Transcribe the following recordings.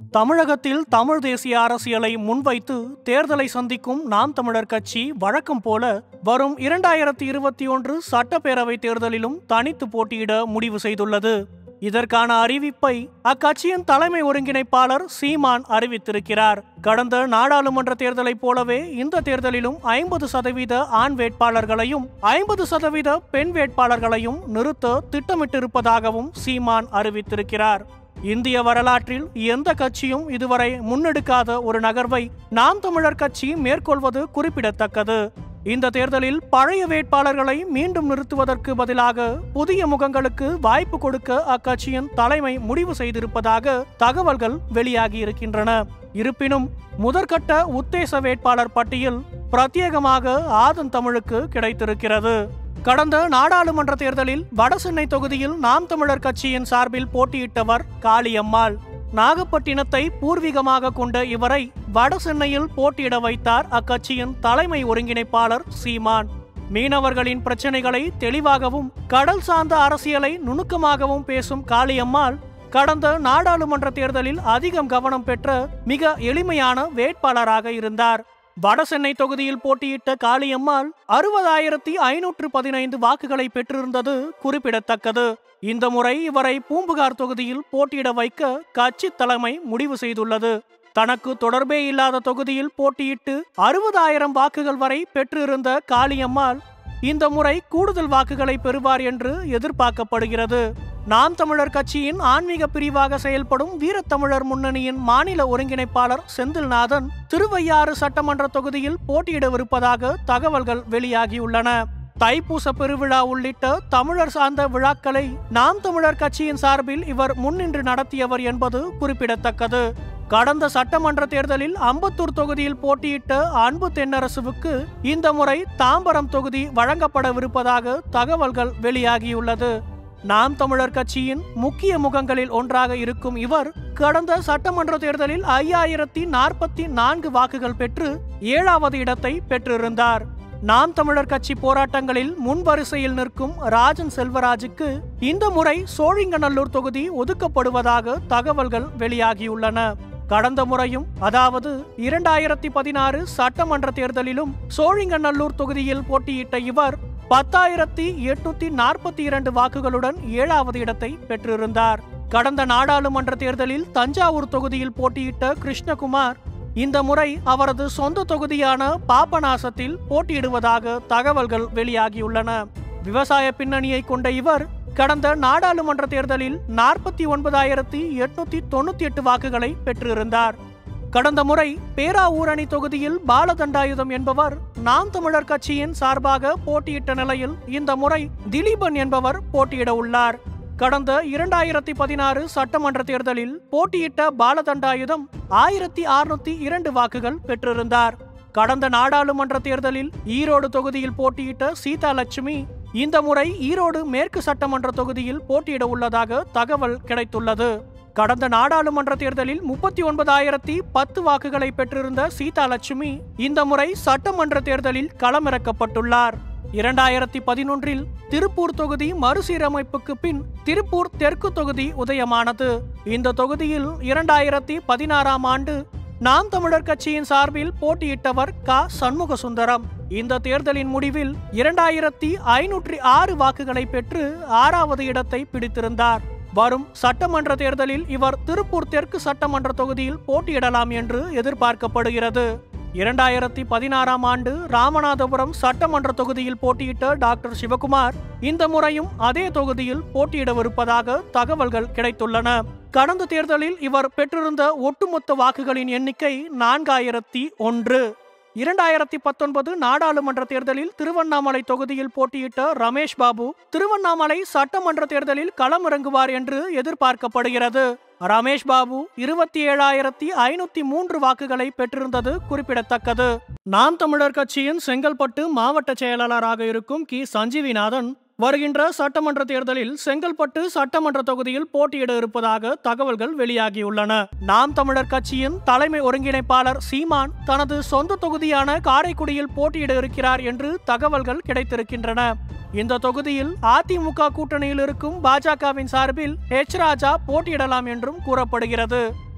தமிழகத்தில் தமிழ் தேசிய அரசியலை முன்வைத்து தேர்தலை சந்திக்கும் நாம் தமிழர் கட்சி வழக்கம் போல வரும் இரண்டாயிரத்தி இருபத்தி ஒன்று சட்டப்பேரவை தேர்தலிலும் தனித்து போட்டியிட முடிவு செய்துள்ளது இதற்கான அறிவிப்பை அக்கட்சியின் தலைமை ஒருங்கிணைப்பாளர் சீமான் அறிவித்திருக்கிறார் கடந்த நாடாளுமன்ற தேர்தலைப் போலவே இந்த தேர்தலிலும் ஐம்பது சதவீத ஆண் வேட்பாளர்களையும் ஐம்பது சதவீத பெண் வேட்பாளர்களையும் நிறுத்த திட்டமிட்டிருப்பதாகவும் சீமான் அறிவித்திருக்கிறார் இந்திய வரலாற்றில் எந்த கட்சியும் இதுவரை முன்னெடுக்காத ஒரு நகர்வை நாம் தமிழர் கட்சி மேற்கொள்வது குறிப்பிடத்தக்கது இந்த தேர்தலில் பழைய வேட்பாளர்களை மீண்டும் நிறுத்துவதற்கு பதிலாக புதிய முகங்களுக்கு வாய்ப்பு கொடுக்க அக்கட்சியின் தலைமை முடிவு செய்திருப்பதாக தகவல்கள் வெளியாகி இருக்கின்றன இருப்பினும் முதற்கட்ட உத்தேச வேட்பாளர் பட்டியல் பிரத்யேகமாக ஆதன் தமிழுக்கு கிடைத்திருக்கிறது கடந்த நாடாளுமன்ற தேர்தலில் வடசென்னை தொகுதியில் நாம் தமிழர் கட்சியின் சார்பில் போட்டியிட்டவர் காளியம்மாள் நாகப்பட்டினத்தை பூர்வீகமாக கொண்ட இவரை வடசென்னையில் போட்டியிட வைத்தார் அக்கட்சியின் தலைமை ஒருங்கிணைப்பாளர் சீமான் மீனவர்களின் பிரச்சனைகளை தெளிவாகவும் கடல் சார்ந்த அரசியலை நுணுக்கமாகவும் பேசும் காளியம்மாள் கடந்த நாடாளுமன்ற தேர்தலில் அதிகம் கவனம் பெற்ற மிக எளிமையான வேட்பாளராக இருந்தார் வடசென்னை தொகுதியில் போட்டியிட்ட காளியம்மாள் அறுபதாயிரத்தி ஐநூற்று பதினைந்து வாக்குகளை பெற்றிருந்தது குறிப்பிடத்தக்கது இந்த முறை இவரை பூம்புகார் தொகுதியில் போட்டியிட வைக்க கட்சி தலைமை முடிவு செய்துள்ளது தனக்கு தொடர்பே இல்லாத தொகுதியில் போட்டியிட்டு அறுபதாயிரம் வாக்குகள் வரை பெற்றிருந்த காளியம்மாள் இந்த முறை கூடுதல் வாக்குகளை பெறுவார் என்று எதிர்பார்க்கப்படுகிறது நாம் தமிழர் கட்சியின் ஆன்மீக பிரிவாக செயல்படும் வீரத்தமிழர் முன்னணியின் மாநில ஒருங்கிணைப்பாளர் செந்தில்நாதன் திருவையாறு சட்டமன்ற தொகுதியில் போட்டியிடவிருப்பதாக தகவல்கள் வெளியாகியுள்ளன தைப்பூச பெருவிழா உள்ளிட்ட தமிழர் சார்ந்த விழாக்களை நாம் தமிழர் கட்சியின் சார்பில் இவர் முன்னின்று நடத்தியவர் என்பது குறிப்பிடத்தக்கது கடந்த சட்டமன்ற தேர்தலில் அம்பத்தூர் தொகுதியில் போட்டியிட்ட அன்பு தென்னரசுவுக்கு இந்த முறை தாம்பரம் தொகுதி வழங்கப்படவிருப்பதாக தகவல்கள் வெளியாகியுள்ளது நாம் தமிழர் கட்சியின் முக்கிய முகங்களில் ஒன்றாக இருக்கும் இவர் கடந்த சட்டமன்ற தேர்தலில் ஐயாயிரத்தி நாற்பத்தி நான்கு வாக்குகள் பெற்று ஏழாவது இடத்தை பெற்றிருந்தார் நாம் தமிழர் கட்சி போராட்டங்களில் முன்வரிசையில் நிற்கும் ராஜன் செல்வராஜுக்கு இந்த முறை சோழிங்கநல்லூர் தொகுதி ஒதுக்கப்படுவதாக தகவல்கள் வெளியாகியுள்ளன கடந்த முறையும் அதாவது இரண்டாயிரத்தி பதினாறு சட்டமன்ற தேர்தலிலும் சோழிங்கநல்லூர் தொகுதியில் போட்டியிட்ட இவர் பத்தாயிரத்தி எட்நூத்தி நாற்பத்தி இரண்டு வாக்குகளுடன் ஏழாவது இடத்தை பெற்றிருந்தார் கடந்த நாடாளுமன்ற தேர்தலில் தஞ்சாவூர் தொகுதியில் போட்டியிட்ட கிருஷ்ணகுமார் இந்த முறை அவரது சொந்த தொகுதியான பாபநாசத்தில் போட்டியிடுவதாக தகவல்கள் வெளியாகியுள்ளன விவசாய பின்னணியை கொண்ட இவர் கடந்த நாடாளுமன்ற தேர்தலில் நாற்பத்தி ஒன்பதாயிரத்தி எட்நூத்தி தொண்ணூத்தி எட்டு வாக்குகளை பெற்றிருந்தார் கடந்த முறை பேராவூரணி தொகுதியில் பாலதண்டாயுதம் என்பவர் நாம் தமிழர் கட்சியின் சார்பாக போட்டியிட்ட நிலையில் இந்த முறை திலீபன் என்பவர் போட்டியிட உள்ளார் கடந்த இரண்டாயிரத்தி பதினாறு சட்டமன்ற தேர்தலில் போட்டியிட்ட பாலதண்டாயுதம் ஆயிரத்தி அறுநூத்தி இரண்டு வாக்குகள் பெற்றிருந்தார் கடந்த நாடாளுமன்ற தேர்தலில் ஈரோடு தொகுதியில் போட்டியிட்ட சீதா லட்சுமி இந்த முறை ஈரோடு மேற்கு சட்டமன்ற தொகுதியில் போட்டியிட உள்ளதாக தகவல் கிடைத்துள்ளது கடந்த நாடாளுமன்ற தேர்தலில் முப்பத்தி ஒன்பதாயிரத்தி பத்து வாக்குகளை பெற்றிருந்த சீதா லட்சுமி இந்த முறை சட்டமன்ற தேர்தலில் களமிறக்கப்பட்டுள்ளார் இரண்டாயிரத்தி பதினொன்றில் திருப்பூர் தொகுதி மறுசீரமைப்புக்கு பின் திருப்பூர் தெற்கு தொகுதி உதயமானது இந்த தொகுதியில் இரண்டாயிரத்தி பதினாறாம் ஆண்டு நாம் தமிழர் கட்சியின் சார்பில் போட்டியிட்டவர் க சண்முக சுந்தரம் இந்த தேர்தலின் முடிவில் இரண்டாயிரத்தி ஐநூற்றி ஆறு வாக்குகளை பெற்று ஆறாவது இடத்தை பிடித்திருந்தார் வரும் சட்டமன்ற தேர்தலில் இவர் திருப்பூர் தெற்கு சட்டமன்ற தொகுதியில் போட்டியிடலாம் என்று எதிர்பார்க்கப்படுகிறது இரண்டாயிரத்தி பதினாறாம் ஆண்டு ராமநாதபுரம் சட்டமன்ற தொகுதியில் போட்டியிட்ட டாக்டர் சிவகுமார் இந்த முறையும் அதே தொகுதியில் போட்டியிடவிருப்பதாக தகவல்கள் கிடைத்துள்ளன கடந்த தேர்தலில் இவர் பெற்றிருந்த ஒட்டுமொத்த வாக்குகளின் எண்ணிக்கை நான்காயிரத்தி ஒன்று இரண்டாயிரத்தி பத்தொன்பது நாடாளுமன்ற தேர்தலில் திருவண்ணாமலை தொகுதியில் போட்டியிட்ட ரமேஷ் பாபு திருவண்ணாமலை சட்டமன்ற தேர்தலில் களமிறங்குவார் என்று எதிர்பார்க்கப்படுகிறது ரமேஷ் பாபு இருபத்தி ஏழாயிரத்தி ஐநூத்தி மூன்று வாக்குகளை பெற்றிருந்தது குறிப்பிடத்தக்கது நாம் தமிழர் கட்சியின் செங்கல்பட்டு மாவட்ட செயலாளராக இருக்கும் கி சஞ்சீவிநாதன் வருகின்ற சட்டமன்ற தேர்தலில் செங்கல்பட்டு சட்டமன்ற தொகுதியில் போட்டியிட இருப்பதாக தகவல்கள் வெளியாகியுள்ளன நாம் தமிழர் கட்சியின் தலைமை ஒருங்கிணைப்பாளர் சீமான் தனது சொந்த தொகுதியான காரைக்குடியில் போட்டியிட இருக்கிறார் என்று தகவல்கள் கிடைத்திருக்கின்றன இந்த தொகுதியில் அதிமுக கூட்டணியில் இருக்கும் பாஜகவின் சார்பில் எச் ராஜா போட்டியிடலாம் என்றும் கூறப்படுகிறது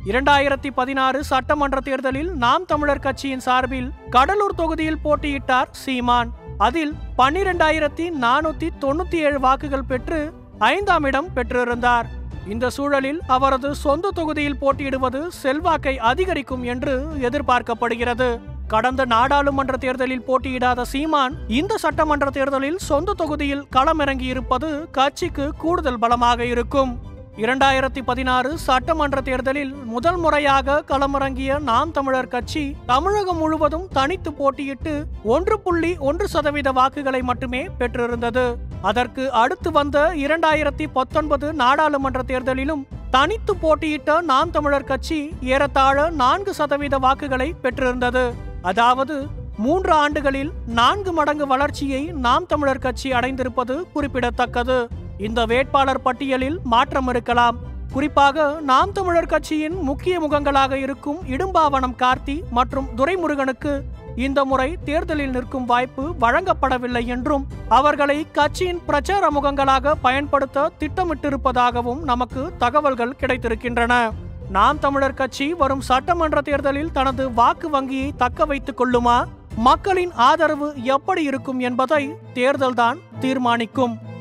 இரண்டாயிரத்தி பதினாறு சட்டமன்ற தேர்தலில் நாம் தமிழர் கட்சியின் சார்பில் கடலூர் தொகுதியில் போட்டியிட்டார் சீமான் அதில் பன்னிரெண்டாயிரத்தி நானூத்தி தொண்ணூத்தி ஏழு வாக்குகள் பெற்று ஐந்தாம் இடம் பெற்றிருந்தார் இந்த சூழலில் அவரது சொந்த தொகுதியில் போட்டியிடுவது செல்வாக்கை அதிகரிக்கும் என்று எதிர்பார்க்கப்படுகிறது கடந்த நாடாளுமன்ற தேர்தலில் போட்டியிடாத சீமான் இந்த சட்டமன்ற தேர்தலில் சொந்த தொகுதியில் களமிறங்கியிருப்பது கட்சிக்கு கூடுதல் பலமாக இருக்கும் இரண்டாயிரத்தி பதினாறு சட்டமன்ற தேர்தலில் முதல் முறையாக களமிறங்கிய நாம் தமிழர் கட்சி தமிழகம் முழுவதும் தனித்து போட்டியிட்டு ஒன்று புள்ளி ஒன்று சதவீத வாக்குகளை மட்டுமே பெற்றிருந்தது அதற்கு அடுத்து வந்த இரண்டாயிரத்தி பத்தொன்பது நாடாளுமன்ற தேர்தலிலும் தனித்து போட்டியிட்ட நாம் தமிழர் கட்சி ஏறத்தாழ நான்கு சதவீத வாக்குகளை பெற்றிருந்தது அதாவது மூன்று ஆண்டுகளில் நான்கு மடங்கு வளர்ச்சியை நாம் தமிழர் கட்சி அடைந்திருப்பது குறிப்பிடத்தக்கது இந்த வேட்பாளர் பட்டியலில் மாற்றம் இருக்கலாம் குறிப்பாக நாம் தமிழர் கட்சியின் முக்கிய முகங்களாக இருக்கும் இடும்பாவனம் கார்த்தி மற்றும் துரைமுருகனுக்கு இந்த முறை தேர்தலில் நிற்கும் வாய்ப்பு வழங்கப்படவில்லை என்றும் அவர்களை கட்சியின் பிரச்சார முகங்களாக பயன்படுத்த திட்டமிட்டிருப்பதாகவும் நமக்கு தகவல்கள் கிடைத்திருக்கின்றன நாம் தமிழர் கட்சி வரும் சட்டமன்ற தேர்தலில் தனது வாக்கு வங்கியை தக்க வைத்துக் கொள்ளுமா மக்களின் ஆதரவு எப்படி இருக்கும் என்பதை தேர்தல்தான் தீர்மானிக்கும்